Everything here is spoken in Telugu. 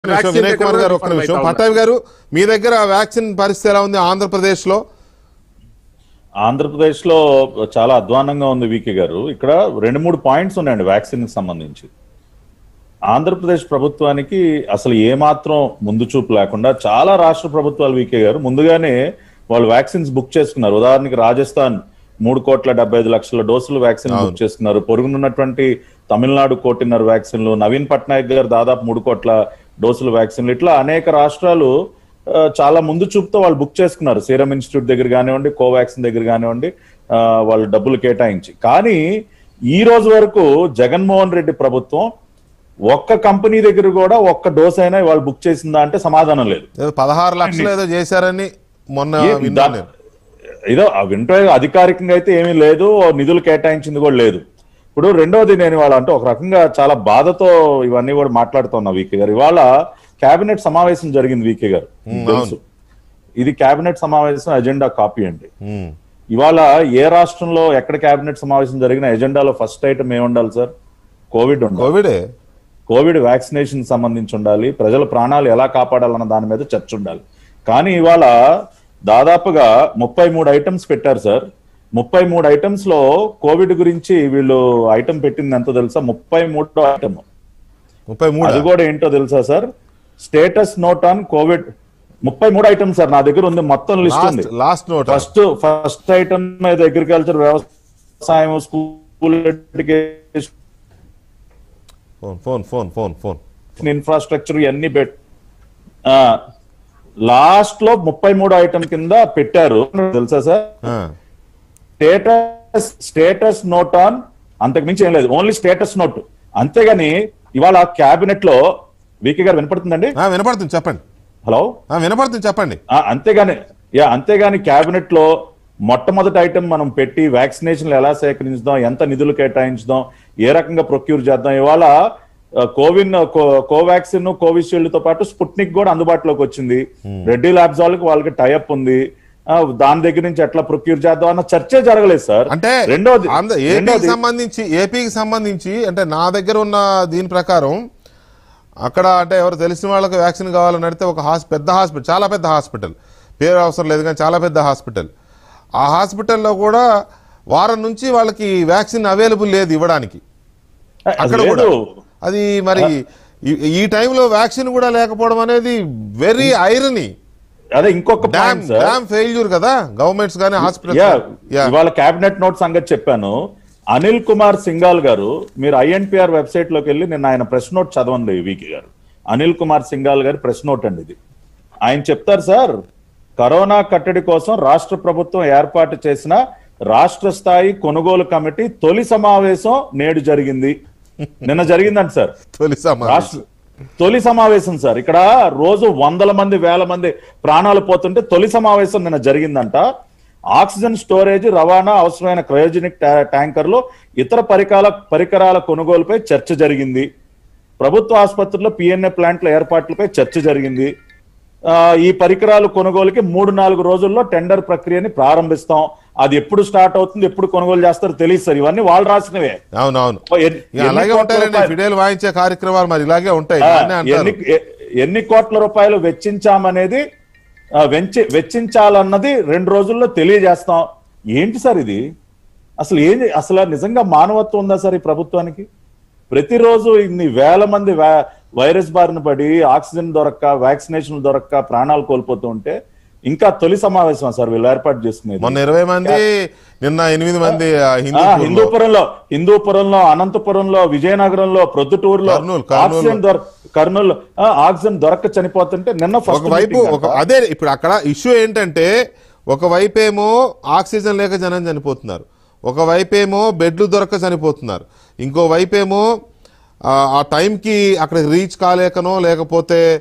నిమిషం, వ్యాక్సిన్ వినయ్ దగ్గర కుమార్ కూడా గారు ఒక్క విఫలం నిమిషం అవుతా పట్టాభి గారు మీ దగ్గర వ్యాక్సిన్ పరిస్థితి ఎలా ఉంది ఆంధ్రప్రదేశ్ లో ఆంధ్రప్రదేశ్ లో చాలా అధ్వానంగా ఉంది వీకే గారు ఇక్కడ రెండు మూడు పాయింట్స్ ఉన్నాయండి వ్యాక్సిన్ కి సంబంధించి ఆంధ్రప్రదేశ్ ప్రభుత్వానికి అసలు ఏమాత్రం ముందు చూపు లేకుండా చాలా రాష్ట్ర ప్రభుత్వాలు వీకే గారు ముందుగానే వాళ్ళు వ్యాక్సిన్స్ బుక్ చేసుకున్నారు ఉదాహరణకి రాజస్థాన్ మూడు కోట్ల డెబ్బై ఐదు లక్షల డోసులు వ్యాక్సిన్ బుక్ చేసుకున్నారు పొరుగునున్నటువంటి తమిళనాడు కోటిన్నర వ్యాక్సిన్లు నవీన్ పట్నాయక్ గారు దాదాపు మూడు కోట్ల డోసులు వ్యాక్సిన్లు ఇట్లా అనేక రాష్ట్రాలు ఆ, చాలా ముందు చూపుతో వాళ్ళు బుక్ చేసుకున్నారు సీరం ఇన్స్టిట్యూట్ దగ్గర కానివ్వండి కోవాక్సిన్ దగ్గర కానివ్వండి ఆ, వాళ్ళు డబ్బులు కేటాయించి కానీ ఈ రోజు వరకు జగన్మోహన్ రెడ్డి ప్రభుత్వం ఒక్క కంపెనీ దగ్గర కూడా ఒక్క డోస్ అయినా వాళ్ళు బుక్ చేసిందా అంటే సమాధానం లేదు ఏదో పదహారు లక్షలు ఏదో చేశారని మొన్న ఏ- విన్నాను దా- నేను. ఏదో ఆ వింటో అధికారికంగా అయితే ఏమీ లేదు ఓ నిధులు కేటాయించింది కూడా లేదు ఇప్పుడు రెండోది నేను ఇవాళ అంటే ఒక రకంగా చాలా బాధతో ఇవన్నీ కూడా మాట్లాడుతున్నా వీకే గారు ఇవాళ కేబినెట్ సమావేశం జరిగింది వీకే గారు మీకు తెలుసు ఇది కేబినెట్ సమావేశం ఎజెండా కాపీ అండి ఉమ్. ఇవాళ ఏ రాష్ట్రంలో ఎక్కడ కేబినెట్ సమావేశం జరిగిన ఎజెండాలో ఫస్ట్ ఐటమ్ ఏమి ఉండాలి సార్ కోవిడ్ ఉండాలి కోవిడే కోవిడ్ వ్యాక్సినేషన్ సంబంధించి ఉండాలి ప్రజల ప్రాణాలు ఎలా కాపాడాలన్న దాని మీద చర్చ ఉండాలి కానీ ఇవాళ దాదాపుగా ముప్పై మూడు ఐటమ్స్ పెట్టారు సార్ ముప్పై మూడు ఐటమ్స్ లో కోవిడ్ గురించి వీళ్ళు ఐటమ్ పెట్టింది ఎంతో తెలుసా ముప్పై మూడో ఐటమ్ ముప్పై మూడు అది కూడా ఏంటో తెలుసా sir status note on Covid ముప్పై మూడు ఐటమ్ సార్ నా దగ్గర ఉంది మొత్తం లిస్ట్ ఉంది last last note first first item మీద అగ్రికల్చర్ వ్యవసాయం school education phone phone phone phone phone infrastructure ఇవన్నీ పెట్ లాస్ట్ లో ముప్పై మూడు ఐటమ్ కింద పెట్టారు తెలుసా సార్ ఆ. స్టేటస్ స్టేటస్ నోట్ ఆన్ అంతకు మించి ఏం లేదు ఓన్లీ స్టేటస్ నోట్ అంతేగాని ఇవాళ క్యాబినెట్ లో వీకే గారు వినపడుతుందండి ఆ, వినపడుతుంది చెప్పండి హలో ఆ, వినపడుతుంది చెప్పండి ఆ, అంతేగాని యా అంతేగాని క్యాబినెట్ లో మొట్టమొదటి ఐటమ్ మనం పెట్టి వ్యాక్సినేషన్లు ఎలా సేకరించుదాం ఎంత నిధులు కేటాయించుదాం ఏ రకంగా ప్రొక్యూర్ చేద్దాం ఇవాళ ఆ, కోవిన్ కో- కోవాక్సిన్ కోవిషీల్డ్ తో పాటు స్పుట్నిక్ కూడా అందుబాటులోకి వచ్చింది రెడ్డి ల్యాబ్స్ వాళ్ళకి వాళ్ళకి టైఅప్ ఉంది ఆ, దాని దగ్గర నుంచి ఎట్లా ప్రొక్యూర్ చేద్దాం అన్న చర్చే జరగలేదు సార్ అంటే రెండోది ఆంధ్ర ఏపీకి రెండోది సంబంధించి ఏపీకి సంబంధించి అంటే నా దగ్గర ఉన్న దీని ప్రకారం అక్కడ అంటే ఎవరు తెలిసిన వాళ్ళకి వ్యాక్సిన్ కావాలని అడిగితే ఒక హాస్ పెద్ద హాస్పిటల్ చాలా పెద్ద హాస్పిటల్ పేరు అవసరం లేదు కానీ చాలా పెద్ద హాస్పిటల్ ఆ హాస్పిటల్లో కూడా వారం నుంచి వాళ్ళకి వ్యాక్సిన్ అవైలబుల్ లేదు ఇవ్వడానికి అది అక్కడ కూడా లేదు. అది మరి ఈ- ఈ టైంలో వ్యాక్సిన్ కూడా లేకపోవడం అనేది వెరీ ఐరనీ అదే ఇంకొక dam point sir dam failure కదా గవర్నమెంట్స్ కానీ యా హాస్పిటల్స్ యా ఇవాళ కేబినెట్ నోట్ సంగతి చెప్పాను అనిల్ కుమార్ సింగాల్ గారు మీరు ఐఎన్పిఆర్ వెబ్సైట్ లోకి వెళ్ళి నేను ఆయన ప్రెస్ నోట్ చదవండి వీకి గారు అనిల్ కుమార్ సింగాల్ గారి ప్రెస్ నోట్ అండి ఇది ఆయన చెప్తారు సార్ కరోనా కట్టడి కోసం రాష్ట్ర ప్రభుత్వం ఏర్పాటు చేసిన రాష్ట్ర స్థాయి కొనుగోలు కమిటీ తొలి సమావేశం నేడు జరిగింది నిన్న జరిగిందంట సార్ తొలి సమావేశం రాష్ట్ర తొలి సమావేశం సార్ ఇక్కడ రోజు వందల మంది వేల మంది ప్రాణాలు పోతుంటే తొలి సమావేశం నిన్న జరిగిందంట ఆక్సిజన్ స్టోరేజ్ రవాణా అవసరమైన క్రయోజనిక్ ట్యా- ట్యాంకర్లు ఇతర పరికాల పరికరాల కొనుగోలుపై చర్చ జరిగింది ప్రభుత్వ ఆసుపత్రుల్లో పిఎన్ఏ ప్లాంట్ల ఏర్పాట్లపై చర్చ జరిగింది ఆ, ఈ పరికరాలు కొనుగోలుకి మూడు నాలుగు రోజుల్లో టెండర్ ప్రక్రియని ప్రారంభిస్తాం అది ఎప్పుడు స్టార్ట్ అవుతుంది ఎప్పుడు కొనుగోలు చేస్తారో తెలియదు సార్ ఇవన్నీ వాళ్ళు రాసినవే అవునవును ఎన్ని- ఇక ఎన్ని అలాగే కోట్ల ఉంటాయండి రూపాయలు- ఫిడేలు వాయించే కార్యక్రమాలు మరి ఇలాగే ఉంటాయి ఆ, దాన్నే అంటారు ఎన్ని ఎ- ఎన్ని కోట్ల రూపాయలు వెచ్చించామనేది ఆ, వెంచి వెచ్చించాలన్నది రెండు రోజుల్లో తెలియజేస్తాం ఏంటి సార్ ఇది అసలు ఏం అసలు నిజంగా మానవత్వం ఉందా సార్ ఈ ప్రభుత్వానికి ప్రతిరోజు ఇన్ని వేల మంది వై- వైరస్ బారిన పడి ఆక్సిజన్ దొరక్క వ్యాక్సినేషన్ దొరక్క ప్రాణాలు కోల్పోతూ ఉంటే ఇంకా తొలి సమావేశం సార్ వీళ్ళు ఏర్పాటు చేసుకునేది మొన్న ఇరవై మంది నిన్న ఎనిమిది మంది ఆ, ఆ, హిందూపూర్లో. హిందూపురంలో హిందూపురంలో అనంతపురంలో విజయనగరంలో ప్రొద్దుటూరులో కర్నూలు, కర్నూలు. ఆక్సిజన్ దొర కర్నూలు ఆ, ఆక్సిజన్ దొరక్క చనిపోతుంటే నిన్న ఫస్ట్ ఒకవైపు మీటింగ్ ఒక అంట. అదే ఇప్పుడు అక్కడ ఇష్యూ ఏంటంటే ఒకవైపు ఏమో ఆక్సిజన్ లేక జనం చనిపోతున్నారు ఒకవైపు ఏమో బెడ్లు దొరక్క చనిపోతున్నారు ఇంకో వైపు ఏమో ఆ, ఆ టైంకి అక్కడికి రీచ్ కాలేకనో లేకపోతే